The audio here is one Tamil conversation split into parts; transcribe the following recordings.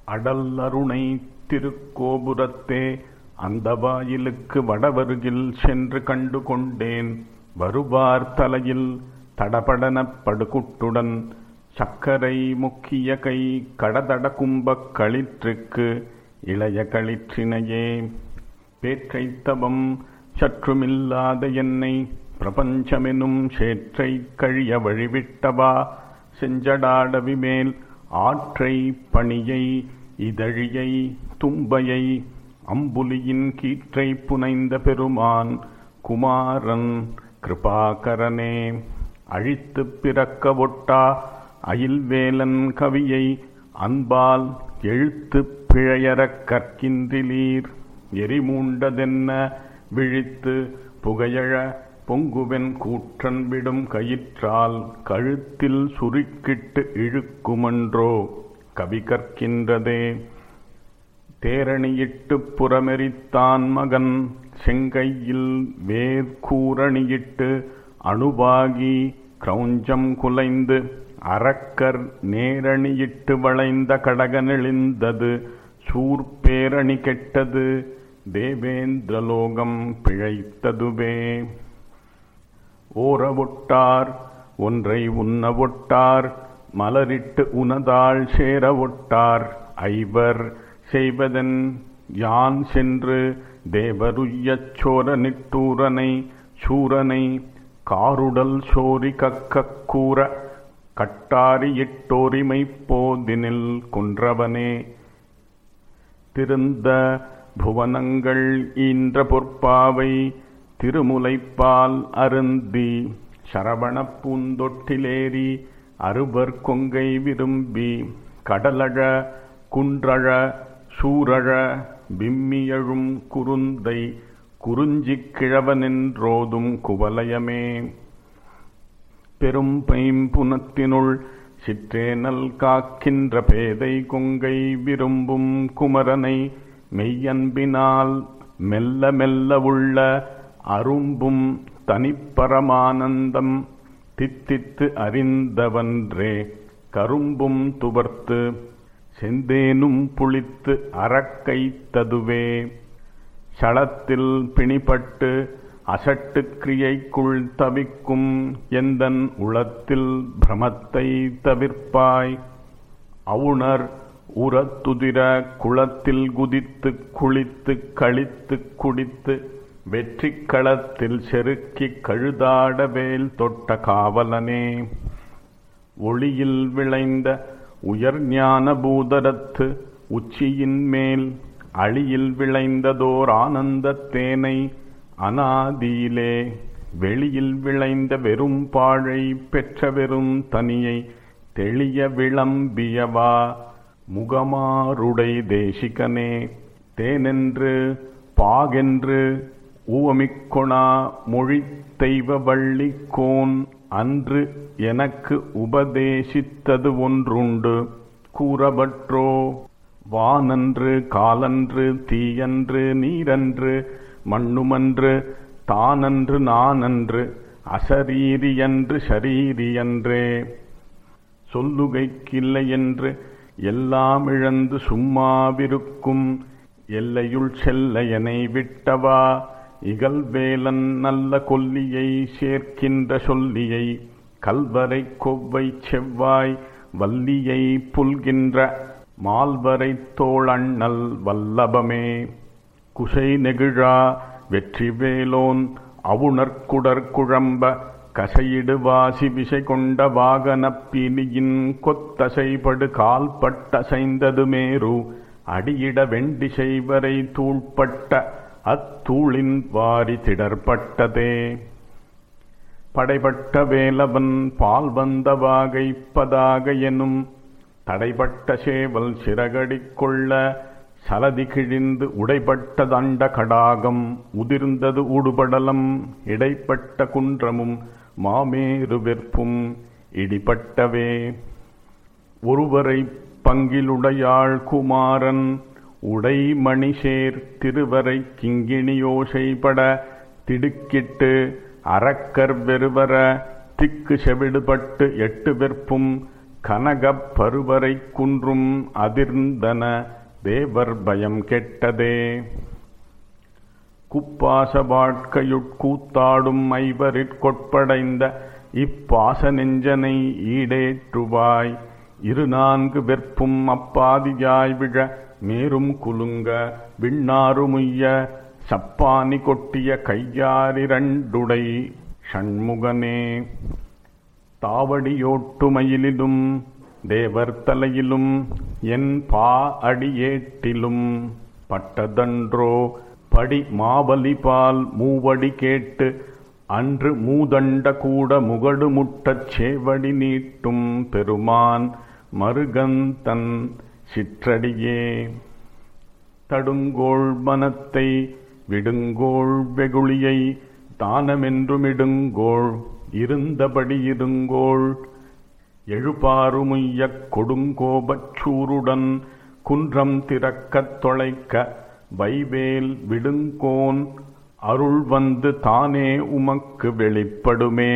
அடல் அருணை திருக்கோபுரத்தே அந்த வாயிலுக்கு வடவருகில் சென்று கண்டு கொண்டேன் வருவார் தலையில் தடபடனப் படுகுட்டுடன் சக்கரை முக்கிய கை கடதட கும்பக் களிற்றுக்கு இளைய களிற்றினையே பேற்றைத்தவம் சற்றுமில்லாத என்னை பிரபஞ்சமெனும் சேற்றை கழிய வழிவிட்டவா செஞ்சடாடவி மேல் ஆற்றை பணியை இதழியை தும்பையை அம்புலியின் கீற்றை புனைந்த பெருமான் குமாரன் கிருபாகரனே அழித்துப் பிறக்க ஒட்டா அயில்வேலன் கவியை அன்பால் எழுத்துப் பிழையறக் கற்கின்றிலீர் எரிமூண்டதென்ன விழித்து புகையழ பொங்குவென் கூற்றன் விடும் கயிற்றால் கழுத்தில் சுருக்கிட்டு இழுக்குமன்றோ கவி கற்கின்றதே தேரணியிட்டுப் புறமெரித்தான் மகன் செங்கையில் வேர்கூரணியிட்டு அணுவாகி கிரௌஞ்சம் குலைந்து அரக்கர் நேரணியிட்டு வளைந்த கடகனெளிந்தது சூர்பேரணி கெட்டது தேவேந்திரலோகம் பிழைத்ததுவே ஓரவொட்டார் ஒன்றை உண்ணவொட்டார் மலரிட்டு உனதாள் சேர ஒட்டார் ஐவர் செய்வதன் யான் சென்று தேவருய்யச் சோர நிட்டூரனை சூரனை காருடல் சோரி கக்கக் கூற கட்டாரியிட்டோரிமை போதினில் குன்றவனே திருந்த புவனங்கள் ஈன்ற பொற்பாவை திருமுலைப்பால் அருந்தி சரவணப் பூந்தொட்டிலேறி அறுவர் கொங்கை விரும்பி கடலழ குன்றழ சூரழ விம்மியழும் குருந்தை குறிஞ்சிக் கிழவனென்றோதும் குவலயமே பெரும் பைம்புனத்தினுள் சிற்றேனல் காக்கின்ற பேதை கொங்கை விரும்பும் குமரனை மெய்யன்பினால் மெல்ல மெல்ல உள்ள அரும்பும் தனிப்பரமானந்தம் தித்தித்து அறிந்தவன்றே கரும்பும் துவர்த்து செந்தேனும் புளித்து அறக்கைத்ததுவே சளத்தில் பிணிப்பட்டு அசட்டு கிரியைக்குள் தவிக்கும் எந்தன் உளத்தில் பிரமத்தை தவிர்ப்பாய் அவுணர் உரத்துதிர குளத்தில் குதித்து குளித்து கழித்து குடித்து வெற்றிக் களத்தில் செருக்கிக் கழுதாட வேல் தொட்ட காவலனே ஒளியில் விளைந்த உயர்ஞான பூதரத்து உச்சியின் மேல் அழியில் விளைந்ததோர் ஆனந்தத் தேனை அனாதியிலே வெளியில் விளைந்த வெறும் பாழை பெற்ற வெறும் தனியை தெளிய விளம்பியவா முகமாருடை தேசிகனே தேனென்று பாகென்று ஊவமிக்கொணா மொழித் தெய்வ வள்ளிக்கோன் அன்று எனக்கு உபதேசித்தது ஒன்றுண்டு கூறவற்றோ வானன்று காலன்று தீயன்று நீரன்று மண்ணுமன்று தானன்று நானன்று அசரீரியன்று ஷரீரியன்றே சொல்லுகைக்கில்லையென்று எல்லாம் இழந்து சும்மாவிருக்கும் எல்லையுள் செல்ல எனை விட்டவா இகல்வேலன் நல்ல கொல்லியை சேர்க்கின்ற சொல்லியை கல்வரை கொவ்வை செவ்வாய் வல்லியை புல்கின்ற மால்வரை தோழண்ணல் வல்லபமே குசை நெகிழா வெற்றிவேலோன் அவுணர்குடர் குழம்ப கசையிடு வாசி விசை கொண்ட வாகனப் பிணியின் கொத்தசைபடு கால்பட்டசைந்தது மேரு அடியிட வெண்டிசை வரை தூள்பட்ட அத்தூளின் வாரி திடற்பட்டதே படைபட்ட வேலவன் பால் வந்த வாகைப்பதாக எனும் தடைப்பட்ட சேவல் சிறகடிக் கொள்ள சலதி கிழிந்து உடைப்பட்ட தண்ட கடாகம் உதிர்ந்தது உடுபடலம் இடைப்பட்ட குன்றமும் மாமேரு வெற்பும் இடிப்பட்டவே ஒருவரை பங்கிலுடையாள் குமாரன் உடைமணிசேர் திருவரை கிங்கிணியோசைப்பட திடுக்கிட்டு அரக்கர் வெறுவர திக்கு செவிடுபட்டு எட்டு வெற்பும் கனகப் பருவரை குன்றும் அதிர்ந்தன தேவர் பயம் கெட்டதே குப்பாச வாழ்க்கையுட்கூத்தாடும் ஐவரிற்கொட்படைந்த இப்பாச நெஞ்சனை ஈடேற்றுவாய் இரு நான்கு வெற்பும் அப்பாதியாய் விழ மேரும் குலுங்க விண்ணாறுமுய்ய சப்பானி கொட்டிய கையாரிரண்டுடை ஷண்முகனே தாவடியோட்டுமயிலிலும் தேவர் தலையிலும் என் பா அடியேட்டிலும் பட்டதன்றோ படி மாபலிபால் மூவடி கேட்டு அன்று மூதண்ட கூட முகடு முட்டச் சேவடி நீட்டும் பெருமான் மருகந்தன் சிற்றடியே தடுங்கோள் மனத்தை விடுங்கோள் வெகுளியை தானமென்றுமிடுங்கோள் இருந்தபடி இருங்கோள் எழுபாறுமுய்யக் கொடுங்கோபச் சூருடன் குன்றம் திறக்கத் தொலைக்க வைவேல் விடுங்கோன் அருள் வந்து தானே உமக்கு வெளிப்படுமே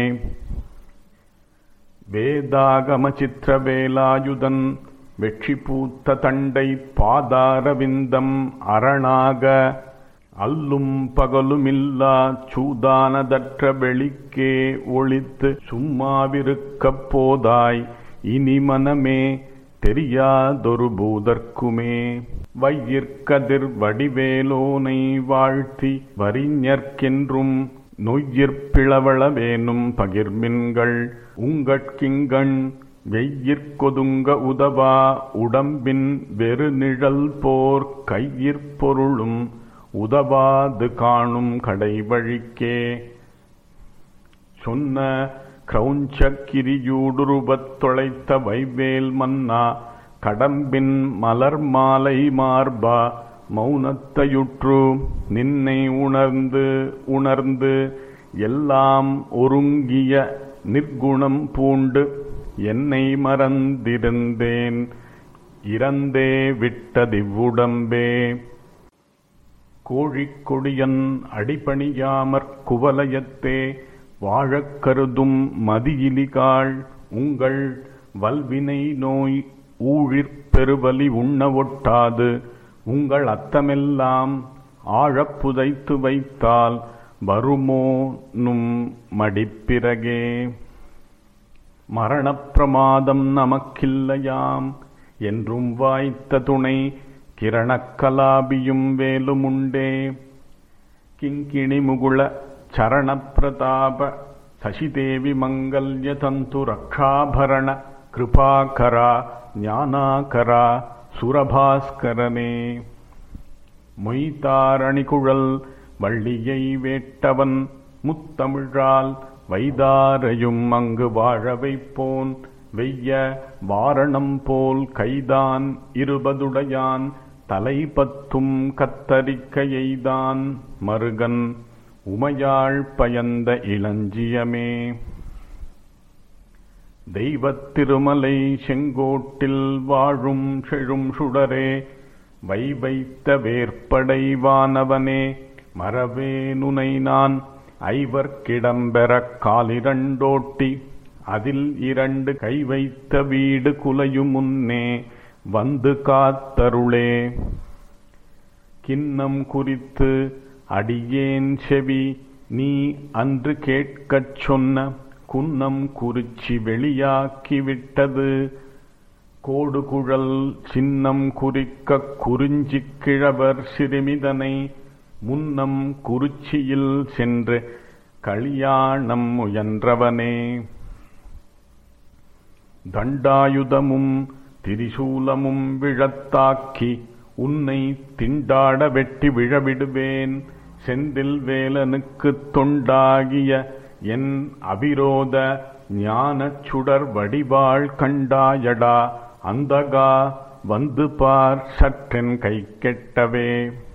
வேதாகம சித்திரவேலாயுதன் வெற்றி பூத்த தண்டை பாதாரவிந்தம் அரணாக அல்லும் பகலுமில்லா சூதானதற்ற வெளிக்கே ஒளித்து சும்மாவிருக்கப் போதாய் இனி மனமே தெரியாதொரு பூதற்குமே வையிற்கதிர் வடிவேலோனை வாழ்த்தி வரிஞர்க்கென்றும் நொய்யிற்பிளவளவேனும் பகிர்மின்கள் உங்கட்கிங்கண் வெய்யிற்கொதுங்க உதவா உடம்பின் வெறு நிழல் போர் கையிற்பொருளும் உதவாது காணும் கடைவழிக்கே சொன்ன கிரௌஞ்சக்கிரியூடுருபத் தொலைத்த வைவேல் மன்னா கடம்பின் மலர் மாலை மார்பா மௌனத்தையுற்று நின்னை உணர்ந்து உணர்ந்து எல்லாம் ஒருங்கிய நிர்குணம் பூண்டு என்னை மறந்திருந்தேன் இறந்தே விட்டதிவ்வுடம்பே கோழிக்கொடியன் அடிபணியாமற் குவலயத்தே வாழக் கருதும் மதியிலிகாள் உங்கள் வல்வினை நோய் ஊழிற் பெருவலி உண்ண ஒட்டாது உங்கள் அத்தமெல்லாம் ஆழப் புதைத்து வைத்தால் வருமோ நும் மடிப்பிறகே மரணப்பிரமாதம் நமக்கில்லையாம் என்றும் வாய்த்த துணை கிரணக்கலாபியும் வேலுமுண்டே கிங்கிணி முகுள சரணப்பிரதாப சசிதேவி மங்கல்ய தந்து ரக்ஷாபரண கிருபாகரா ஞானாகரா சுரபாஸ்கரனே மொய்தாரணிகுழல் வள்ளியை வேட்டவன் முத்தமிழால் வைதாரையும் அங்கு வாழ வைப்போன் வெய்ய வாரணம் போல் கைதான் இருபதுடையான் தலை பத்தும் கத்தரிக்க எய்தான் மருகன் உமையாள் பயந்த இளஞ்சியமே தெய்வத் திருமலை செங்கோட்டில் வாழும் செழும் சுடரே வை வைத்த வேற்படைவானவனே மரவே நுனை நான் ஐவர்க்கிடம்பெறக் காலிரண்டோட்டி அதில் இரண்டு கை வைத்த வீடு குலையும் முன்னே வந்து காத்தருளே கிண்ணம் குறித்து அடியேன் செவி நீ அன்று கேட்கச் சொன்ன குன்னம் குறிச்சி வெளியாக்கி விட்டது கோடு குழல் சின்னம் குறிக்கக் குறிஞ்சிக் கிழவர் சிறுமிதனை முன்னம் குறிச்சியில் சென்று கலியாணம் முயன்றவனே தண்டாயுதமும் திரிசூலமும் விழத்தாக்கி உன்னை திண்டாட வெட்டி விழவிடுவேன் செந்தில் வேலனுக்குத் தொண்டாகிய என் அபிரோத ஞானச் சுடர் வடிவாள் கண்டாயடா அந்தகா வந்து பார் சற்றென் கை கெட்டவே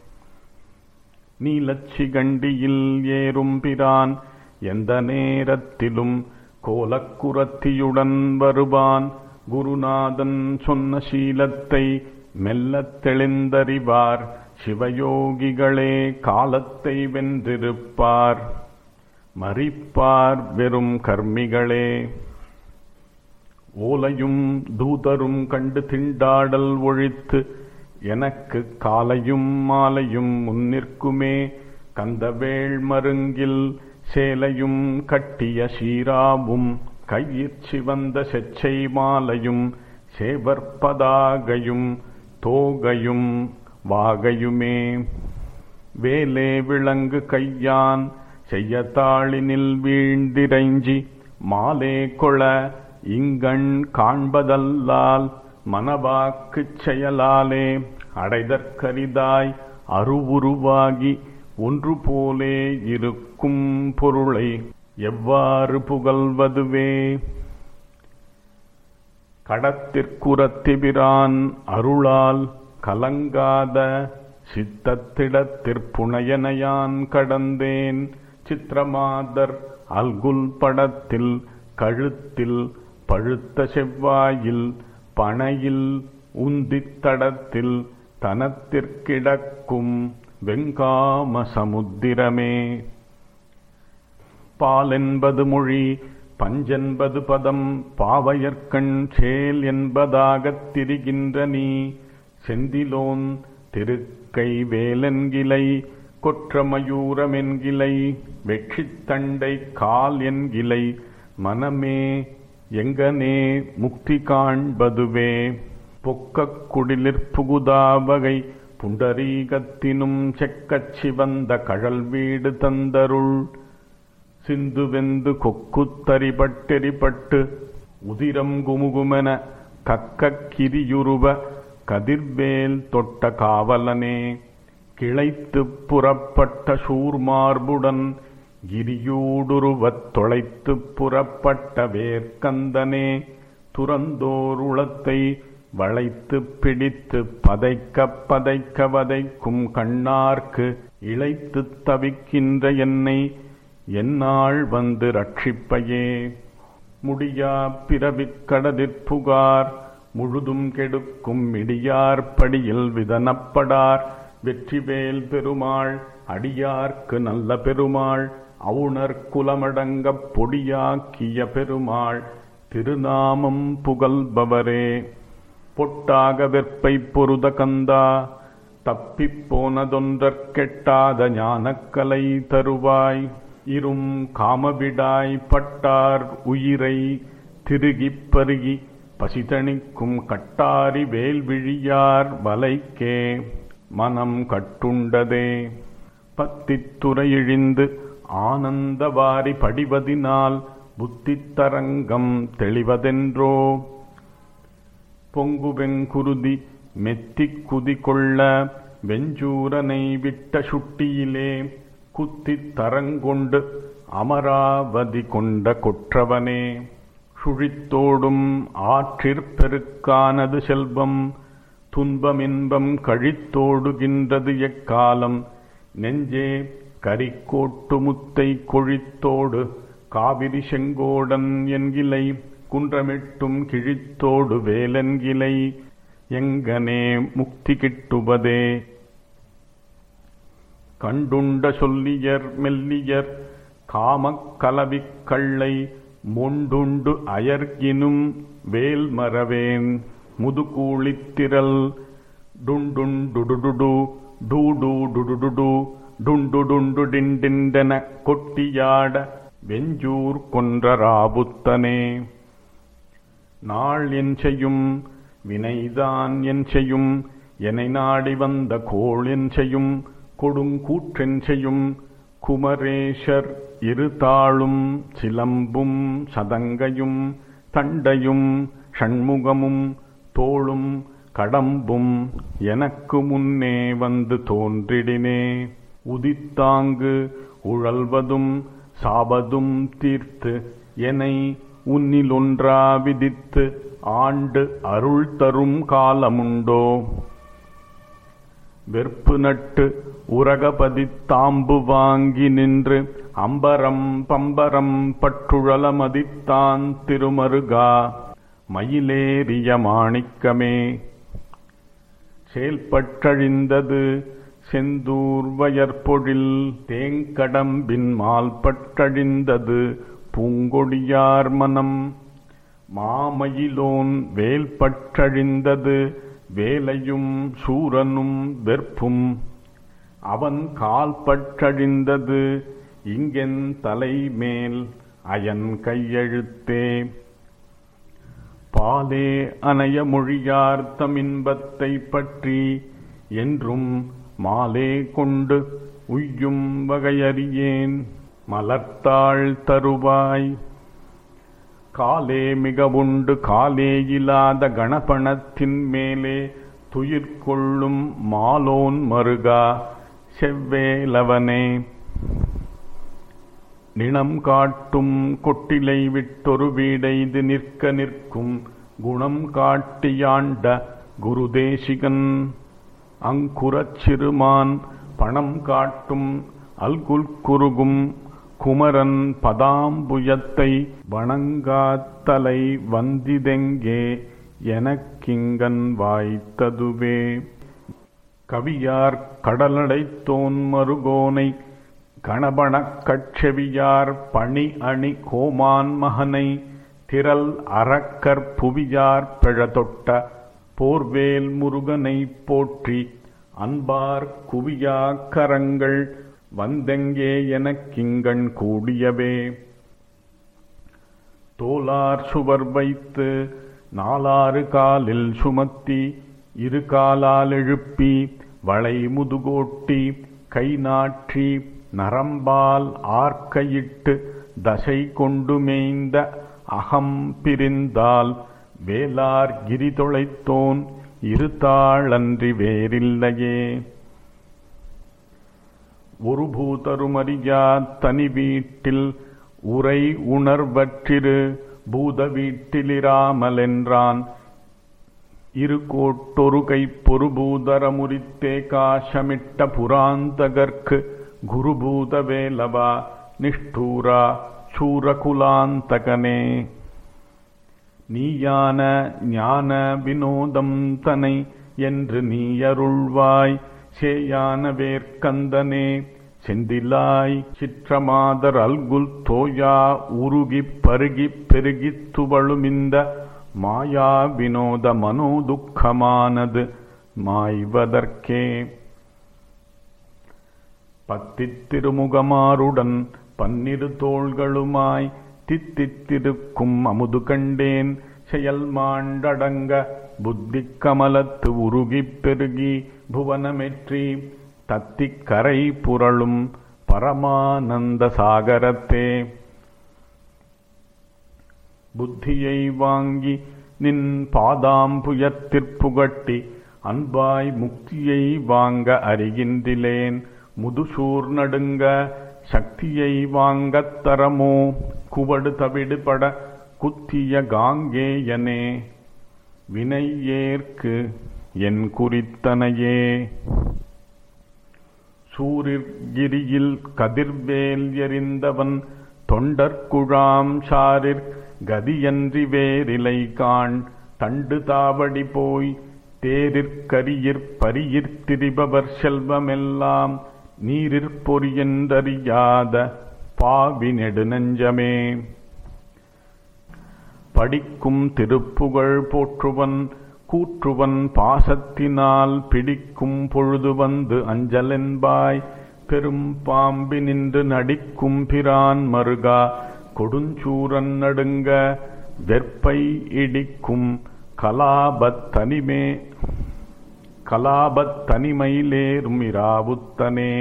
நீலச்சிகண்டியில் ஏறும் பிரான் எந்த நேரத்திலும் கோலக்குரத்தியுடன் வருவான் குருநாதன் சொன்ன சீலத்தை மெல்லத் தெளிந்தறிவார் சிவயோகிகளே காலத்தை வென்றிருப்பார் மறிப்பார் வெறும் கர்மிகளே ஓலையும் தூதரும் கண்டு திண்டாடல் ஒழித்து எனக்கு காலையும் மாலையும் முன்னிற்குமே கந்தவேள் மருங்கில் சேலையும் கட்டிய சீராவும் கையிற் சிவந்த செச்சை மாலையும் சேவற்பதாகையும் தோகையும் வாகையுமே வேலே விளங்கு கையான் செய்ய தாளினில் வீழ்ந்திரைஞ்சி மாலே கொள இங்கண் காண்பதல்லால் மனவாக்குச் செயலாலே அடைதற்கரிதாய் அருவுருவாகி ஒன்று போலே இருக்கும் பொருளை எவ்வாறு புகழ்வதுவே கடத்திற்குரத்திபிரான் அருளால் கலங்காத சித்தத்திடத்திற்புணையனையான் கடந்தேன் சித்திரமாதர் அல்குல் படத்தில் கழுத்தில் பழுத்த செவ்வாயில் பனையில் உந்தித் தடத்தில் தனத்திற்கிடக்கும் வெங்காம சமுத்திரமே பாலென்பது மொழி பஞ்சென்பது பதம் பாவையர்கண் சேல் என்பதாகத் திரிகின்ற நீ செந்திலோன் திருக்கை வேலென்கிளை கொற்றமயூரமென்கிளை வெற்றித்தண்டை கால் என்கிளை மனமே எங்கனே முக்தி காண்பதுவே பொக்கக் குடிலிற் புகுதாவகை புண்டரீகத்தினும் செக்கச் சிவந்த கழல் வீடு தந்தருள் சிந்து வெந்து கொக்குத்தரிபட்டெரிபட்டு உதிரம் குமுகுமென கக்கக் கிரியுருவ கதிர்வேல் தொட்ட காவலனே கிளைத்துப் புறப்பட்ட சூர்மார்புடன் கிரியூடுருவத் தொலைத்துப் புறப்பட்ட வேர்க்கந்தனே துறந்தோர் உளத்தை வளைத்துப் பிடித்துப் பதைக்கப் பதைக்க வதைக்கும் கண்ணார்க்கு இளைத்துத் தவிக்கின்ற என்னை எந்நாள் வந்து ரட்சிப்பையே முடியா பிறவிக் கடதிற்புகார் முழுதும் கெடுக்கும் இடியார் படியில் விதனப்படார் வெற்றிவேல் பெருமாள் அடியார்க்கு நல்ல பெருமாள் அவுணர் குலமடங்கப் பொடியாக்கிய பெருமாள் திருநாமம் புகழ்பவரே பொட்டாக வெற்பை பொருத கந்தா தப்பிப் போனதொன்றற் கெட்டாத ஞானக்கலை தருவாய் இரும் காமவிடாய் பட்டார் உயிரை திருகிப் பருகி பசிதணிக்கும் கட்டாரி வேல்விழியார் வலைக்கே மனம் கட்டுண்டதே பத்தித்துறையிழிந்து ஆனந்தவாரி படிவதினால் புத்தித்தரங்கம் தெளிவதென்றோ பொங்குவெங்குருதி மெத்திக் குதி கொள்ள வெஞ்சூரனை விட்ட சுட்டியிலே குத்தித் தரங்கொண்டு அமராவதி கொண்ட கொற்றவனே சுழித்தோடும் ஆற்றிற்பெருக்கானது செல்வம் துன்பமின்பம் கழித்தோடுகின்றது எக்காலம் நெஞ்சே கரிக்கோட்டு முத்தை கொழித்தோடு காவிரி செங்கோடன் என்கிலை குன்றமிட்டும் கிழித்தோடு வேலன்கிளை எங்கனே முக்தி கிட்டுவதே கண்டுண்ட சொல்லியர் மெல்லியர் காமக் கலவிக் கள்ளை மொண்டுண்டு அயர்கினும் வேல் மறவேன் முதுகூளித்திரல் டுண்டுண்டுடுடுடு டூடு டுடுடுடு டுண்டுடுண்டு டிண்டிண்டென கொட்டியாட வெஞ்சூர் கொன்ற ராபுத்தனே நாள் என் செய்யும் வினைதான் என் செய்யும் எனை நாடி வந்த கோள் என் செய்யும் கொடுங்கூற்றென் செய்யும் குமரேஷர் இருதாளும் சிலம்பும் சதங்கையும் தண்டையும் ஷண்முகமும் தோளும் கடம்பும் எனக்கு முன்னே வந்து தோன்றிடினே உதித்தாங்கு உழல்வதும் சாபதும் தீர்த்து எனை உன்னிலொன்றா விதித்து ஆண்டு அருள் தரும் காலமுண்டோ வெற்பு நட்டு உரகபதி தாம்பு வாங்கி நின்று அம்பரம் பம்பரம் பற்றுழல மதித்தான் திருமருகா மயிலேறிய மாணிக்கமே செயல்பற்றழிந்தது செந்தூர் வயற்பொழில் தேங்கடம்பின் மால் பற்றழிந்தது பூங்கொடியார் மனம் மாமயிலோன் வேல் பற்றழிந்தது வேலையும் சூரனும் வெற்பும் அவன் கால் பற்றழிந்தது இங்கென் தலைமேல் அயன் கையெழுத்தே பாலே அணைய மொழியார் தமின்பத்தை பற்றி என்றும் மாலே கொண்டு உய்யும் வகையறியேன் மலர்த்தாள் தருவாய் காலே மிக உண்டு காலே இல்லாத கணபணத்தின் மேலே துயிர் கொள்ளும் மாலோன் மருகா செவ்வேலவனே நிணம் காட்டும் கொட்டிலை விட்டொரு வீடைது நிற்க நிற்கும் குணம் காட்டியாண்ட குருதேசிகன் அங்குரச் சிறுமான் பணம் காட்டும் அல்குல் குருகும் குமரன் பதாம்புயத்தை வணங்காத்தலை வந்திதெங்கே எனக்கிங்கன் வாய்த்ததுவே கவியார் கடலடைத்தோன் மருகோனை கணபணக் கட்செவியார் பணி அணி கோமான் மகனை திரள் அறக்கற் புவியார் பிழதொட்ட போர்வேல் முருகனை போற்றி அன்பார் குவியா கரங்கள் வந்தெங்கே எனக்கிங்கண் கூடியவே தோலார் சுவர் வைத்து நாலாறு காலில் சுமத்தி இரு காலால் எழுப்பி வளை முதுகோட்டி கை நாற்றி நரம்பால் ஆர்க்கையிட்டு தசை கொண்டு மேய்ந்த அகம் பிரிந்தால் வேளார் கிரி தொலைத்தோன் இருத்தாளன்றி வேறில்லையே ஒரு பூதருமறியா தனி வீட்டில் உரை உணர்வற்றிரு பூத வீட்டிலிராமலென்றான் இரு கோட்டொரு கைப்பொரு பூதரமுரித்தே காஷமிட்ட புராந்தகர்க்கு குருபூத வேலவா நிஷ்டூரா சூரகுலாந்தகனே நீயான ஞான வினோதம் தனை என்று நீ அருள்வாய் சேயான வேர்க்கந்தனே செந்திலாய் சிற்றமாதர் அல்குல் தோயா உருகிப் பருகிப் பெருகித் துவளுமிந்த மாயா வினோத மனோதுக்கமானது மாய்வதற்கே பத்தித் திருமுகமாருடன் பன்னிரு தோள்களுமாய் தித்தித்திருக்கும் அமுது கண்டேன் செயல் மாண்டடங்க புத்தி கமலத்து உருகிப் பெருகி புவனமெற்றி தத்திக் கரை புரளும் பரமானந்த சாகரத்தே புத்தியை வாங்கி நின் பாதாம்புயத்திற்புகட்டி அன்பாய் முக்தியை வாங்க அறிகின்றிலேன் முதுசூர் நடுங்க சக்தியை வாங்கத் தரமோ குவடு தவிடுபட குத்திய காங்கேயனே வினை ஏற்கு என் குறித்தனையே சூரிர்கிரியில் கதிர்வேல் எறிந்தவன் தொண்டர்குழாம் சாரிற் கதியன்றி வேறிலை காண் தண்டு தாவடி போய் தேரிற்கரியிற் பரியிற் திரிபவர் செல்வமெல்லாம் நீரிற் பொறியென்றறியாத பாவி நெடுநெஞ்சமே படிக்கும் திருப்புகழ் போற்றுவன் கூற்றுவன் பாசத்தினால் பிடிக்கும் பொழுது வந்து அஞ்சலென்பாய் பெரும் பாம்பி நின்று நடிக்கும் பிரான் மருகா கொடுஞ்சூரன் நடுங்க வெற்பை இடிக்கும் கலாபத் தனிமே கலாபத் தனிமையிலேறும் இராவுத்தனே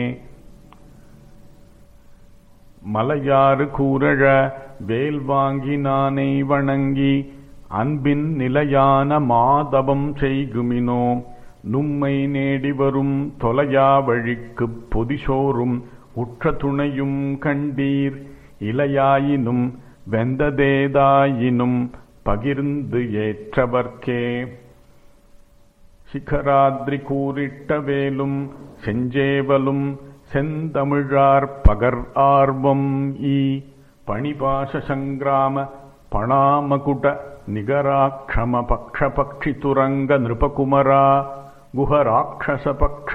மலையாறு கூரழ வேல் வாங்கி நானை வணங்கி அன்பின் நிலையான மாதவம் செய்குமினோ நும்மை நேடி வரும் தொலையா வழிக்குப் பொதிசோறும் உற்ற துணையும் கண்டீர் இலையாயினும் வெந்ததேதாயினும் பகிர்ந்து ஏற்றவர்க்கே சிகராத்ரி கூறிட்ட வேலும் செஞ்சேவலும் செந்தமிழார் பகர் ஆர்வம் ஈ பணிபாச சங்கிராம பணாமகுட நிகராட்சம பக்ஷ பக்ஷி துரங்க நிருபகுமரா குஹராட்சச பக்ஷ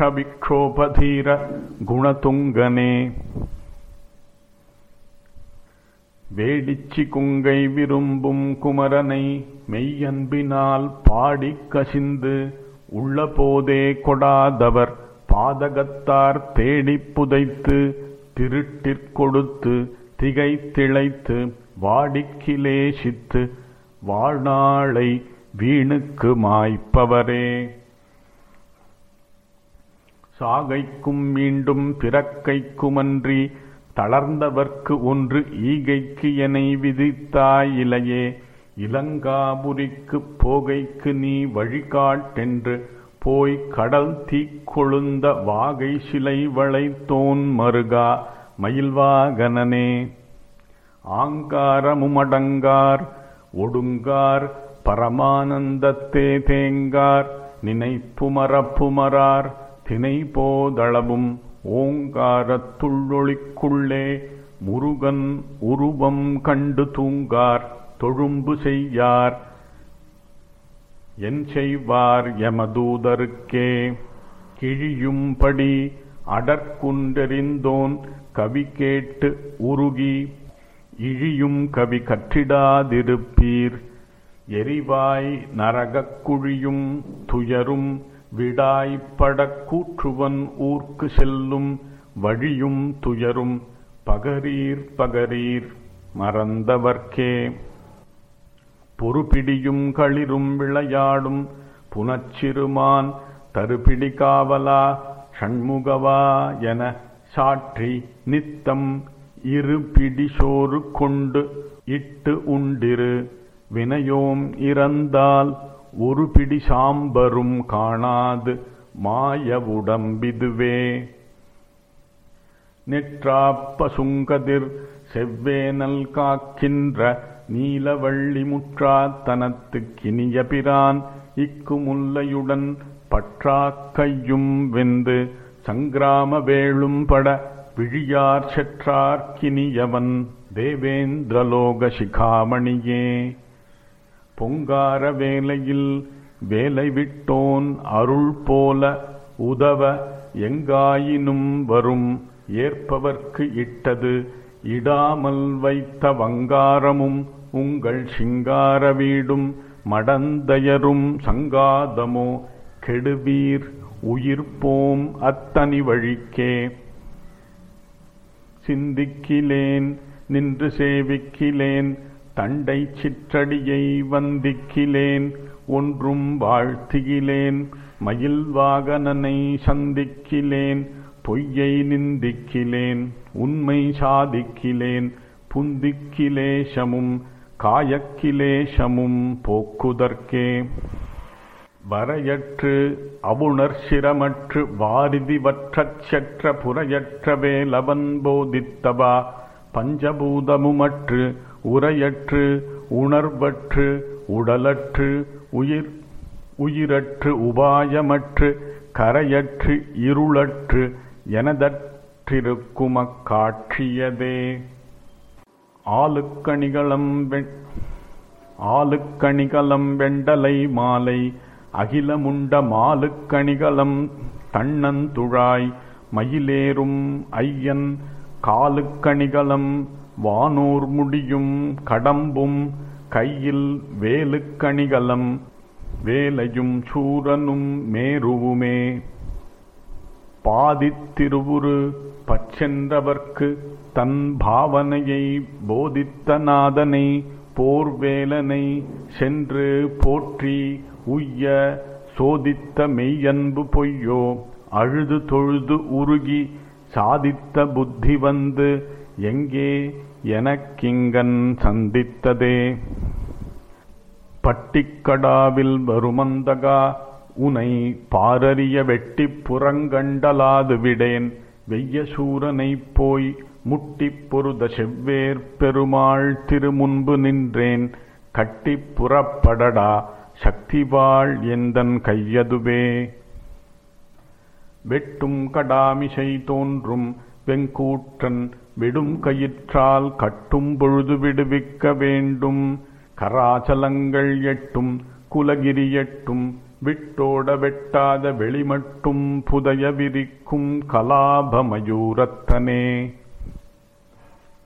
விக்ஷோபதீர குணதுங்கனே வேடிச்சி குங்கை விரும்பும் குமரனை மெய்யன்பினால் பாடிக் கசிந்து உள்ள போதே கொடாதவர் பாதகத்தார் தேடிப் புதைத்து திருட்டிற் கொடுத்து திகைத்திழைத்து வாடிக்கிலேசித்து வாழ்நாளை வீணுக்கு மாய்ப்பவரே சாகைக்கும் மீண்டும் பிறக்கைக்குமன்றி தளர்ந்தவர்க்கு ஒன்று ஈகைக்கு எனை விதித்தாயிலையே இலங்காபுரிக்குப் போகைக்கு நீ வழிகாட்டென்று போய் கடல் தீக்கொழுந்த வாகை சிலை வளைத்தோன் மருகா மயில்வாகனனே ஆங்காரமுமடங்கார் ஒடுங்கார் பரமானந்தத்தே தேங்கார் நினைப்புமரப்புமரார் தினை போதளவும் ஓங்காரத்துள்ளொளிக்குள்ளே முருகன் உருவம் கண்டு தூங்கார் தொழும்பு செய்யார் என் செய்வார் யமதூதருக்கே கிழியும்படி அடற்குன்றெறிந்தோன் கவி கேட்டு உருகி இழியும் கவி கற்றிடாதிருப்பீர் எரிவாய் நரகக் குழியும் துயரும் விடாய்ப்படக் கூற்றுவன் ஊர்க்கு செல்லும் வழியும் துயரும் பகரீர் பகரீர் மறந்தவர்க்கே பொறுபிடியும் களிரும் விளையாடும் புனச்சிறுமான் தருபிடி காவலா ஷண்முகவா என சாற்றி நித்தம் இரு பிடி சோறு கொண்டு இட்டு உண்டிரு வினையோம் இறந்தால் ஒரு பிடி சாம்பரும் காணாது மாய உடம்பிதுவே நெற்றாப்ப சுங்கதிர் செவ்வேனல் காக்கின்ற நீலவள்ளி முற்றாத்தனத்துக் கினிய பிரான் இக்குமுல்லையுடன் பற்றாக் கையும் வெந்து சங்கிராம வேளும் பட விழியார் செற்றார் கினியவன் தேவேந்திரலோக சிகாமணியே பொங்கார வேலையில் வேலை விட்டோன் அருள் போல உதவ எங்காயினும் வரும் ஏற்பவர்க்கு இட்டது இடாமல் வைத்த வங்காரமும் உங்கள் சிங்கார வீடும் மடந்தயரும் சங்காதமோ கெடுவீர் உயிர்ப்போம் அத்தனி வழிக்கே சிந்திக்கிலேன் நின்று சேவிக்கிலேன் தண்டை சிற்றடியை வந்திக்கிலேன் ஒன்றும் வாழ்த்திகிலேன் மயில் வாகனனை சந்திக்கிலேன் பொய்யை நிந்திக்கிலேன் உண்மை சாதிக்கிலேன் புந்திக்கிலேசமும் காயக்கிலேசமும் போக்குதற்கே வரையற்று அவுணர் சிரமற்று வாரிதி வற்றச் செற்ற புறையற்ற வேலவன் போதித்தவா பஞ்சபூதமுமற்று உரையற்று உணர்வற்று உடலற்று உயிர் உயிரற்று உபாயமற்று கரையற்று இருளற்று எனதற்றிருக்கும் அக்காட்சியதே ஆளுக்கணிகளம் வெண் ஆளுக்கணிகலம் வெண்டலை மாலை அகிலமுண்ட மாலுக்கணிகலம் தன்னந்துழாய் மயிலேறும் ஐயன் காலுக்கணிகலம் வானோர் முடியும் கடம்பும் கையில் வேலுக்கணிகலம் வேலையும் சூரனும் மேருவுமே பாதித்திருவுரு பச்சென்றவர்க்கு தன் பாவனையை போதித்த நாதனை போர்வேலனை சென்று போற்றி உய்ய சோதித்த மெய்யன்பு பொய்யோ அழுது தொழுது உருகி சாதித்த புத்தி வந்து எங்கே எனக்கிங்கன் சந்தித்ததே பட்டிக்கடாவில் வருமந்தகா உனை பாரறிய வெட்டிப் புறங்கண்டலாது விடேன் வெய்ய சூரனைப் போய் முட்டிப் பொருத செவ்வேர் பெருமாள் திருமுன்பு நின்றேன் கட்டிப் புறப்படடா சக்திவாள் எந்தன் கையதுவே வெட்டும் கடாமிசை தோன்றும் வெங்கூற்றன் விடும் கயிற்றால் கட்டும் பொழுது விடுவிக்க வேண்டும் கராச்சலங்கள் எட்டும் குலகிரி எட்டும் விட்டோட வெட்டாத வெளிமட்டும் புதைய விரிக்கும் கலாபமயூரத்தனே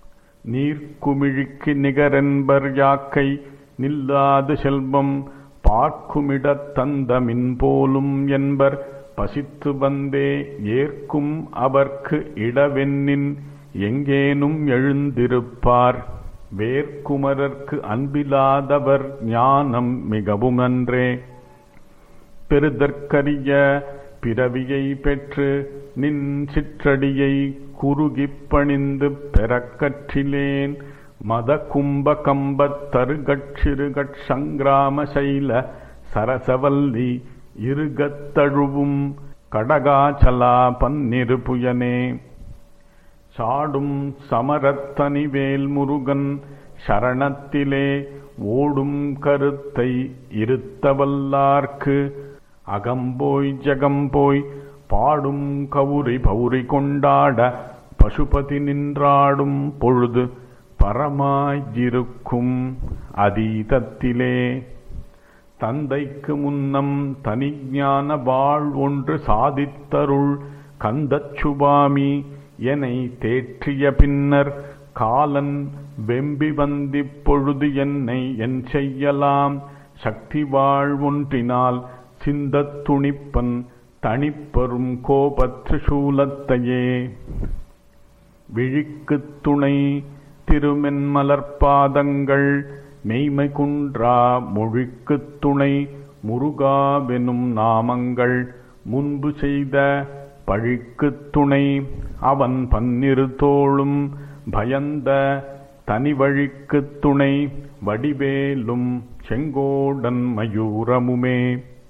நீர்க்குமிழிக்கு நிகரென்பர் யாக்கை நில்லாது செல்வம் பார்க்குமிடத் தந்த மின் போலும் என்பர் பசித்து வந்தே ஏற்கும் அவர்க்கு இடவென்னின் எங்கேனும் எழுந்திருப்பார் வேர்க்குமரர்க்கு அன்பிலாதவர் ஞானம் மிகவும் நன்றே பெருதற்கரிய பிறவியை பெற்று நின் சிற்றடியை குறுகிப் பணிந்து பெறக்கற்றிலேன் மத கும்ப கம்பத் தருகட்சிறுகட் சங்கிராம சைல சரசவல்லி இருகத்தழுவும் கடகாச்சலா பன்னிரு புயனே சாடும் சமரத்தனிவேல் முருகன் சரணத்திலே ஓடும் கருத்தை இருத்தவல்லார்க்கு அகம்போய் ஜகம்போய் பாடும் கவுரி பௌரி கொண்டாட பசுபதி நின்றாடும் பொழுது பரமாயிருக்கும் அதீதத்திலே தந்தைக்கு முன்னம் தனிஞான வாழ் ஒன்று சாதித்தருள் கந்தச் சுபாமி எனை தேற்றிய பின்னர் காலன் வெம்பி வந்திப் பொழுது என்னை என் செய்யலாம் சக்தி வாழ் ஒன்றினால் சிந்தத் துணிப்பன் தனிப்பெரும் கோபற்று சூலத்தையே விழிக்குத் துணை திருமென்மலர்பாதங்கள் மெய்மை குன்றா மொழிக்குத் துணை முருகாவெனும் நாமங்கள் முன்பு செய்த பழிக்குத் துணை அவன் பன்னிரு தோளும் பயந்த தனி வழிக்குத் துணை வடிவேலும் செங்கோடன் மயூரமுமே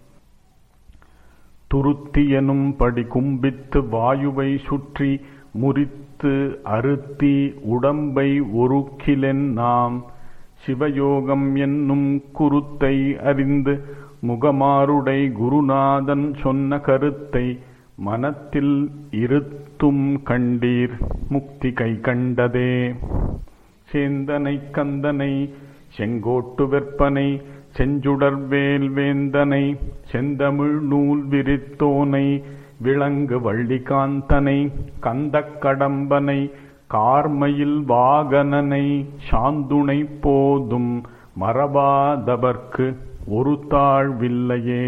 துருத்தியனும் படி கும்பித்து வாயுவை சுற்றி முறித்து அறுத்தி உடம்பை ஒருக்கிலென் நாம் சிவயோகம் என்னும் குருத்தை அறிந்து முகமாருடை குருநாதன் சொன்ன கருத்தை மனத்தில் இருத்தும் கண்டீர் முக்தி கை கண்டதே சேந்தனை கந்தனை செங்கோட்டு வெற்பனை செஞ்சுடர்வேல் வேந்தனை செந்தமிழ் நூல் விரித்தோனை விளங்கு வள்ளிகாந்தனை கந்தக் கடம்பனை கார்மயில் வாகனனை சாந்துணை போதும் மறவாதவர்க்கு ஒரு தாழ்வில்லையே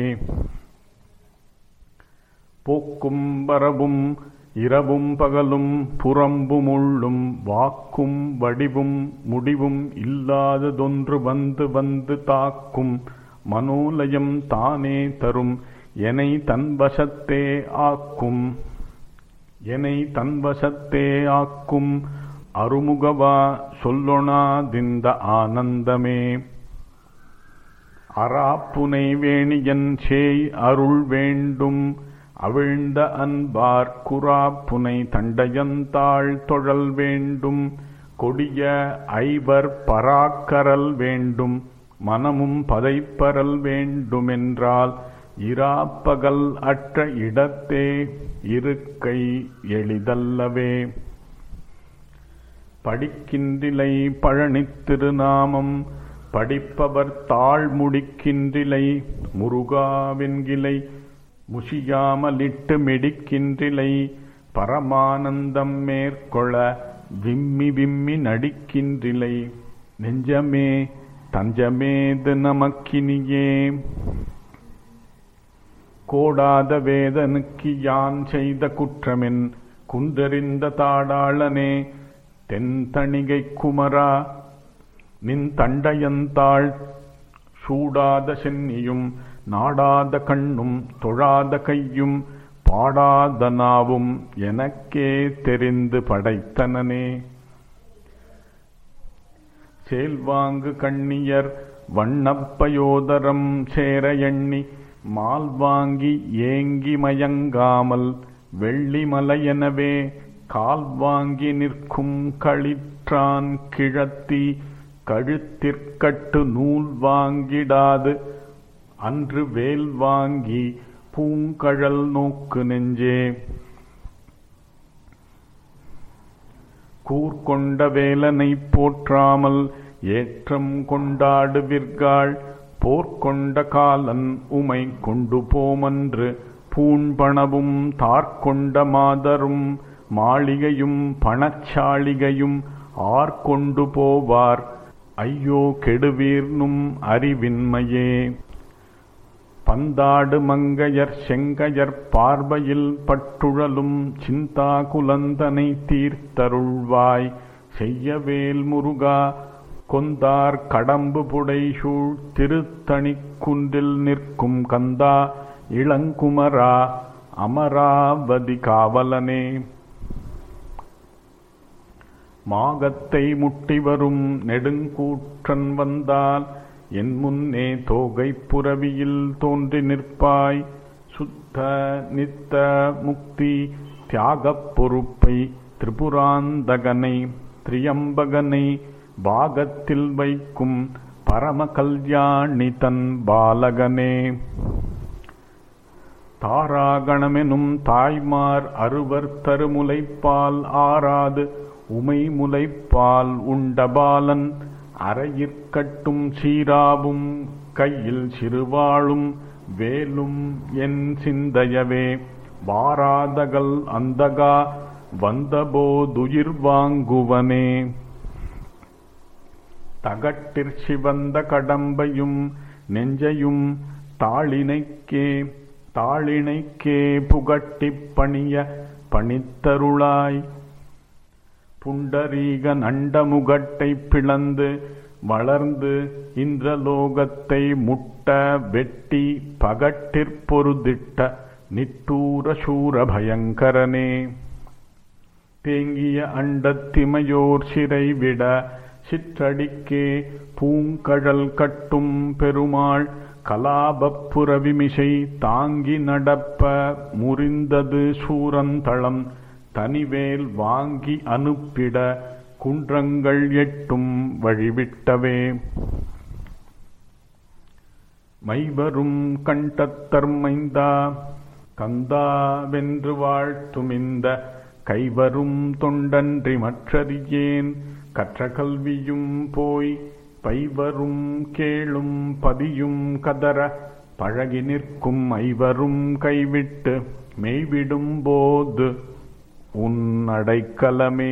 போக்கும் வரவும் இரவும் பகலும் புறம்பும் உள்ளும் வாக்கும் வடிவும் முடிவும் இல்லாததொன்று வந்து வந்து தாக்கும் மனோலயம் தானே தரும் எனை தன்வசத்தே ஆக்கும் எனை தன்வசத்தே ஆக்கும் அருமுகவா சொல்லொணாதிந்த ஆனந்தமே அராப்புனை வேணியன் சேய் அருள் வேண்டும் அவிழ்ந்த அன்பார் குராப்புனை தண்டையந்தாள் தொழல் வேண்டும் கொடிய ஐவர் பராக்கரல் வேண்டும் மனமும் பதைப்பரல் வேண்டுமென்றால் இராப்பகல் அற்ற இடத்தே இருக்கை எளிதல்லவே படிக்கின்றிலை பழனித் திருநாமம் படிப்பவர் தாழ் முடிக்கின்றிலை முருகாவென்கிலை முஷியாமலிட்டு மிடிக்கின்றிலை பரமானந்தம் மேற்கொள விம்மி விம்மி நடிக்கின்றிலை நெஞ்சமே தஞ்சமேது நமக்கினியே கோடாத வேதனுக்கு யான் செய்த குற்றமென் குன்றறிந்த தாடாளனே தென்தணிகை குமரா நின் தண்டையந்தாள் சூடாத சென்னியும் நாடாத கண்ணும் தொழாத கையும் பாடாத நாவும் எனக்கே தெரிந்து படைத்தனனே சேல்வாங்கு கண்ணியர் வண்ணப்பயோதரம் சேர எண்ணி மால் வாங்கி ஏங்கி மயங்காமல் வெள்ளிமலையெனவே கால் வாங்கி நிற்கும் களிற்றான் கிழத்தி கழுத்திற்கட்டு நூல் வாங்கிடாது அன்று வேல் வாங்கி பூங்கழல் நோக்கு நெஞ்சே கூர்கொண்ட வேலனைப் போற்றாமல் ஏற்றம் கொண்டாடுவிர்காள் போர்க்கொண்ட காலன் உமை கொண்டு போமன்று பூண்பணவும் தார்கொண்ட மாதரும் மாளிகையும் பணச்சாளிகையும் ஆர்கொண்டு போவார் ஐயோ கெடுவீர்னும் அறிவின்மையே பந்தாடு மங்கையர் செங்கையர் பார்வையில் பட்டுழலும் சிந்தா குலந்தனை தீர்த்தருள்வாய் செய்யவேல் முருகா கொந்தார் கடம்பு புடைசூழ் திருத்தணிக் குன்றில் நிற்கும் கந்தா இளங்குமரா அமராவதி காவலனே மாகத்தை முட்டி வரும் நெடுங்கூற்றன் வந்தால் என் முன்னே தோகை புறவியில் தோன்றி நிற்பாய் சுத்த நித்த முக்தி தியாகப் பொறுப்பை திரிபுராந்தகனை திரியம்பகனை பாகத்தில் வைக்கும் பரம கல்யாணி தன் பாலகனே தாராகணமெனும் தாய்மார் அறுவர் தருமுலைப்பால் ஆறாது உமை முலைப்பால் உண்டபாலன் அறையிற்கட்டும் சீராவும் கையில் சிறுவாளும் வேலும் என் சிந்தையவே வாராதகள் அந்தகா வந்தபோதுயிர் வாங்குவனே தகட்டிற் சிவந்த கடம்பையும் நெஞ்சையும் தாளினைக்கே தாளினைக்கே புகட்டிப் பணிய பணித்தருளாய் புண்டரீக நண்டமுகட்டை பிளந்து வளர்ந்து இந்திரலோகத்தை முட்ட வெட்டி பகட்டிற்பொருதிட்ட நிட்டூர சூர பயங்கரனே தேங்கிய அண்டத்திமையோர் சிறை விட சிற்றடிக்கே பூங்கழல் கட்டும் பெருமாள் கலாபப் புறவிமிசை தாங்கி நடப்ப முறிந்தது சூரந்தளம் தனிவேல் வாங்கி அனுப்பிட குன்றங்கள் எட்டும் வழிவிட்டவே மைவரும் கண்டத்தர்மைந்தா கந்தா வென்று வாழ்த்துமிந்த கைவரும் தொண்டன்றி மற்றறியேன் கற்ற கல்வியும் போய் பைவரும் கேளும் பதியும் கதற பழகி நிற்கும் ஐவரும் கைவிட்டு மெய்விடும் போது உன் அடைக்கலமே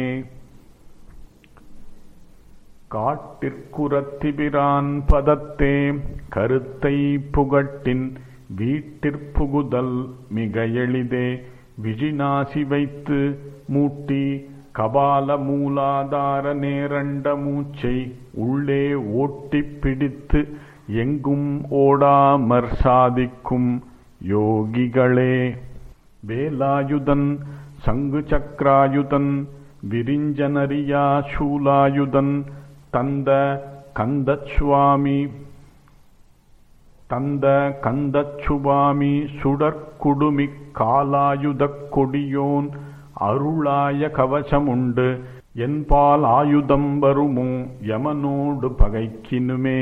காட்டிற்குரத்திபிரான் பதத்தே கருத்தை புகட்டின் வீட்டிற்புகுதல் மிக எளிதே விழிநாசி வைத்து மூட்டி கபால மூலாதார நேரண்ட மூச்சை உள்ளே ஓட்டிப் பிடித்து எங்கும் ஓடாமற் சாதிக்கும் யோகிகளே வேலாயுதன் சங்கு சக்கராயுதன் விரிஞ்சனரியா சூலாயுதன் தந்த கந்தசுவாமி தந்த கந்தச்சுவாமி சுடற்குடுமிக் காலாயுதக் கொடியோன் அருளாய கவசமுண்டு என்பால் ஆயுதம் வருமோ யமனோடு பகைக்கினுமே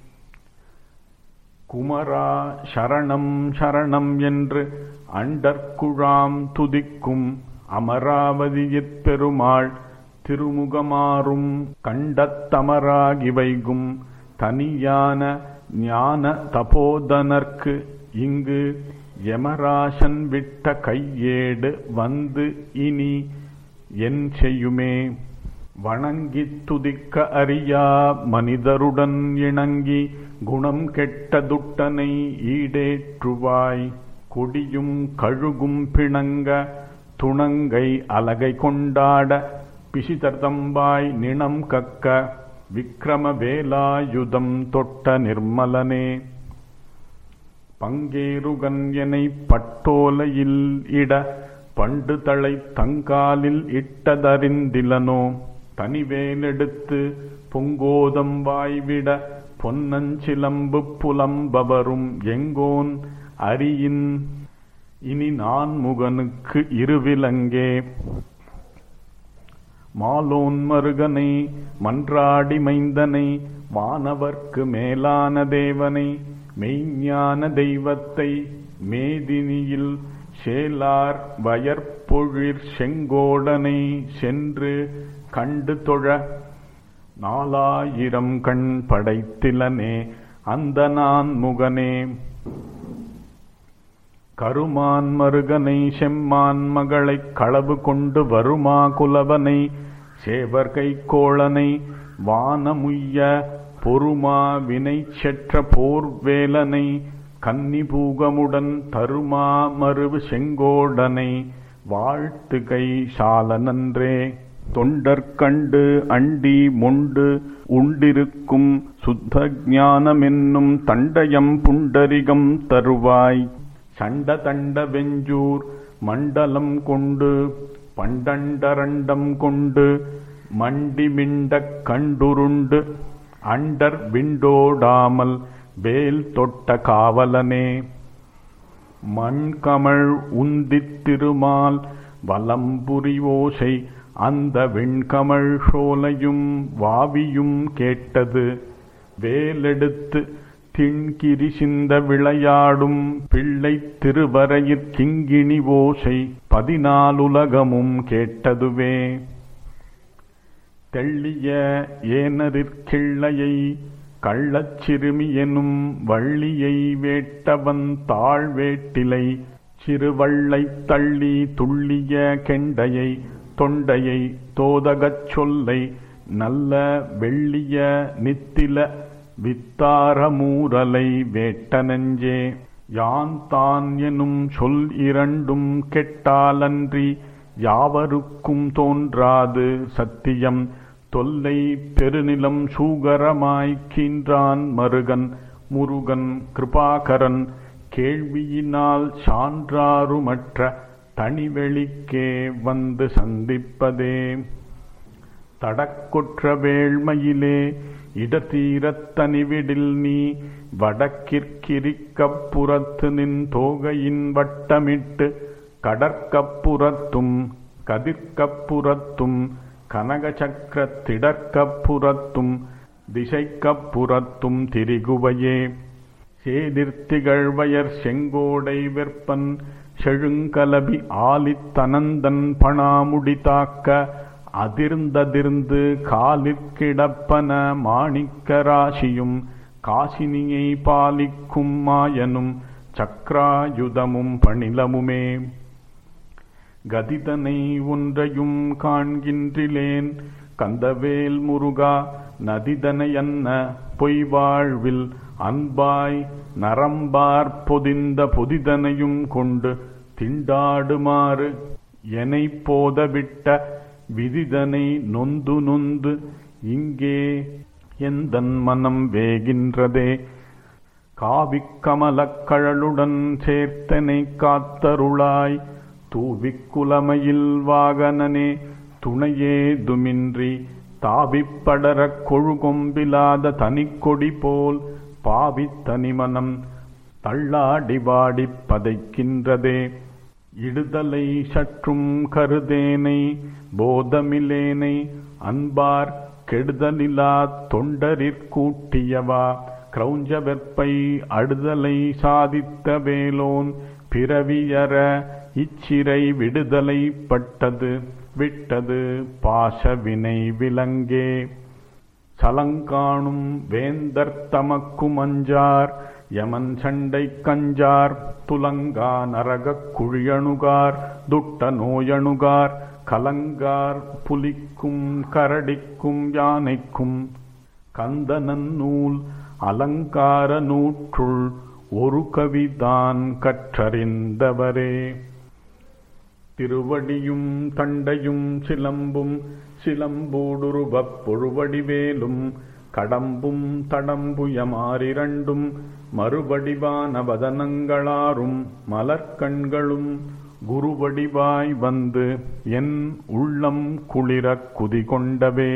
குமரா சரணம் சரணம் என்று அண்டற்குழாம் துதிக்கும் அமராவதியிற் பெருமாள் திருமுகமாறும் கண்டத்தமராகி வைகும் தனியான ஞான தபோதனர்க்கு இங்கு யமராசன் விட்ட கையேடு வந்து இனி என் செய்யுமே வணங்கித் துதிக்க அறியா மனிதருடன் இணங்கி குணம் கெட்ட துட்டனை ஈடேற்றுவாய் கொடியும் கழுகும் பிணங்க துணங்கை அலகை கொண்டாட பிசிதர்தம்பாய் நிணம் கக்க விக்கிரம வேலாயுதம் தொட்ட நிர்மலனே பங்கேருகன் எனை பட்டோலையில் இட பண்டு தளை தங்காலில் இட்டதறிந்திலனோ தனிவேலெடுத்து பொங்கோதம் வாய்விட பொன்னஞ்சிலம்பு புலம்பவரும் எங்கோன் அரியின் இனி நான் முகனுக்கு இருவிலங்கே மாலோன் மருகனை மன்றாடி மைந்தனை வானவர்க்கு மேலான தேவனை மெய்ஞான தெய்வத்தை மேதினியில் சேலார் வயற்பொழிற் செங்கோடனை சென்று கண்டு தொழ நாலாயிரம் கண் படைத்திலனே அந்த நான் முகனே கருமான் மருகனை செம்மான் மகளைக் களவு கொண்டு வருமா குலவனை சேவர்கை கோளனை வானமுய்ய பொறுமா வினை செற்ற போர்வேலனை கன்னிபூகமுடன் தருமா மருவு செங்கோடனை வாழ்த்துகை சால நன்றே தொண்டர்கண்டு அண்டி மொண்டு உண்டிருக்கும் சுத்த ஞானமென்னும் தண்டயம் புண்டரிகம் தருவாய் சண்ட தண்ட வெஞ்சூர் மண்டலம் கொண்டு பண்டண்டரண்டம் கொண்டு மண்டி மிண்டக் கண்டுருண்டு அண்டர் விண்டோடாமல் வேல் தொட்ட காவலனே மண்கமழ் உந்தித் திருமால் வலம்புரி ஓசை அந்த வெண்கமழ் சோலையும் வாவியும் கேட்டது வேலெடுத்து திண்கிரி சிந்த விளையாடும் பிள்ளை திருவரையிற் கிங்கிணி ஓசை பதினாலுலகமும் கேட்டதுவே தெள்ளிய ஏனரிற்கிள்ளையை கள்ளச் சிறுமி எனும் வள்ளியை வேட்டவன் தாழ்வேட்டிலை சிறுவள்ளைத் தள்ளி துள்ளிய கெண்டையை தொண்டையை தோதகச் சொல்லை நல்ல வெள்ளிய நித்தில வித்தாரமூரலை வேட்ட நெஞ்சே யான் தான் எனும் சொல் இரண்டும் கெட்டாலன்றி யாவருக்கும் தோன்றாது சத்தியம் தொல்லை பெருநிலம் சூகரமாய்க்கின்றான் மருகன் முருகன் கிருபாகரன் கேள்வியினால் சான்றாருமற்ற தனிவெளிக்கே வந்து சந்திப்பதே தடக்குற்ற வேள்மையிலே இடத்தீரத் தனிவிடில் நீ வடக்கிற்கிரிக்கப் புறத்து நின் தோகையின் வட்டமிட்டு கடற்கப்புறத்தும் கதிர்க்கப்புறத்தும் கனகசக்கரத் திடற்கப்புறத்தும் திசைக்கப்புறத்தும் திரிகுவையே சேதிர்த்திகழ்வயர் செங்கோடை வெற்பன் செழுங்கலபி ஆலித்தனந்தன் பணாமுடி தாக்க அதிர்ந்ததிர்ந்து காலிற்கிடப்பன மாணிக்க ராசியும் காசினியை பாலிக்கும் மாயனும் சக்ராயுதமும் பணிலமுமே கதிதனை ஒன்றையும் காண்கின்றிலேன் கந்தவேல் முருகா நதிதனையன்ன பொய் வாழ்வில் அன்பாய் நரம்பார் பொதிந்த பொதிதனையும் கொண்டு திண்டாடுமாறு எனை போதவிட்ட விதிதனை நொந்து நொந்து இங்கே எந்தன் மனம் வேகின்றதே காவிக் கமலக் கழலுடன் சேர்த்தனை காத்தருளாய் தூவிக் குலமையில் வாகனனே துணையேதுமின்றி தாவிப்படரக் கொழுகொம்பிலாத தனிக்கொடி போல் பாவித் தனிமனம் தள்ளாடி வாடிப் பதைக்கின்றதே இடுதலை சற்றும் கருதேனை போதமிலேனை அன்பார் கெடுதலிலா தொண்டரிற்கூட்டியவா கிரௌஞ்ச வெற்பை அடுதலை சாதித்த வேலோன் பிறவியற இச்சிறை விடுதலை பட்டது விட்டது பாசவினை விலங்கே சலங்காணும் வேந்தர் தமக்கும் அஞ்சார் யமன் சண்டை கஞ்சார் துலங்கா நரகக் குழியணுகார் துட்ட நோயணுகார் கலங்கார் புலிக்கும் கரடிக்கும் யானைக்கும் கந்தனன் நூல் அலங்கார நூற்றுள் ஒரு கவிதான் கற்றறிந்தவரே திருவடியும் தண்டையும் சிலம்பும் சிலம்பூடுருவப் பொழுவடிவேலும் கடம்பும் தடம்புயமாரிரண்டும் மறுவடிவான வதனங்களாரும் மலர்க்கண்களும் குருவடிவாய் வந்து என் உள்ளம் குளிரக் குதிகொண்டவே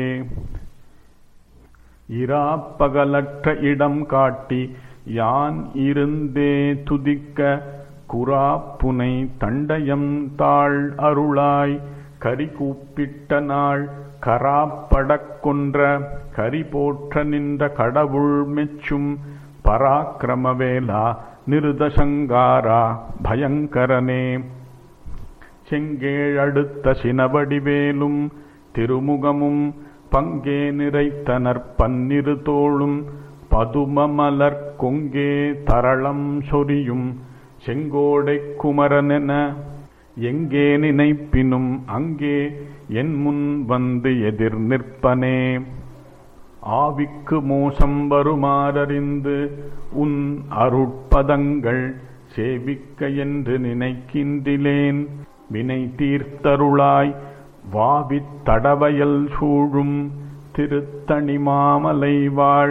இராப்பகலற்ற இடம் காட்டி யான் இருந்தே துதிக்க குராப்புனை தண்டயம் தாழ் அருளாய் கரி கூப்பிட்ட நாள் கராப்படக் கொன்ற கரி போற்ற நின்ற கடவுள் மெச்சும் பராக்கிரமவேலா நிருதசங்காரா பயங்கரனே செங்கேழடுத்த சினவடிவேலும் திருமுகமும் பங்கே நிறைத்தனர் பன்னிரு தோளும் பதுமமலர் கொங்கே தரளம் சொரியும் செங்கோடை குமரனென எங்கே நினைப்பினும் அங்கே என் முன் வந்து எதிர் நிற்பனே ஆவிக்கு மோசம் வருமாறறிந்து உன் அருட்பதங்கள் சேவிக்க என்று நினைக்கின்றிலேன் வினை தீர்த்தருளாய் வாவித் தடவயல் சூழும் திருத்தணி மாமலை வாழ்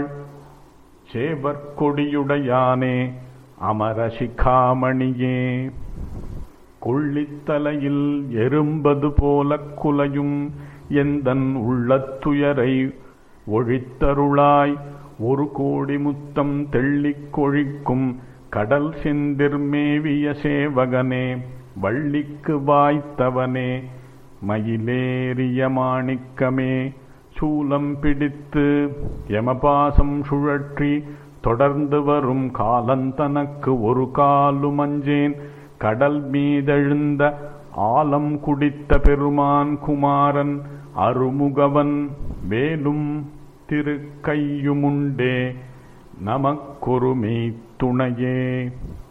சேவற்கொடியுடையானே அமரசிகாமணியே கொள்ளித்தலையில் எறும்பது போலக் குலையும் எந்தன் உள்ளத்துயரை ஒழித்தருளாய் ஒரு கோடி முத்தம் தெள்ளிக் கொழிக்கும் கடல் செந்திர்மேவிய சேவகனே வள்ளிக்கு வாய்த்தவனே மயிலேறிய மாணிக்கமே சூலம் பிடித்து யமபாசம் சுழற்றி தொடர்ந்து வரும் காலந்தனக்கு ஒரு காலும் அஞ்சேன் கடல் மீதெழுந்த ஆலம் குடித்த பெருமான் குமாரன் அருமுகவன் வேலும் திருக்கையுமுண்டே நமக்கொருமை துணையே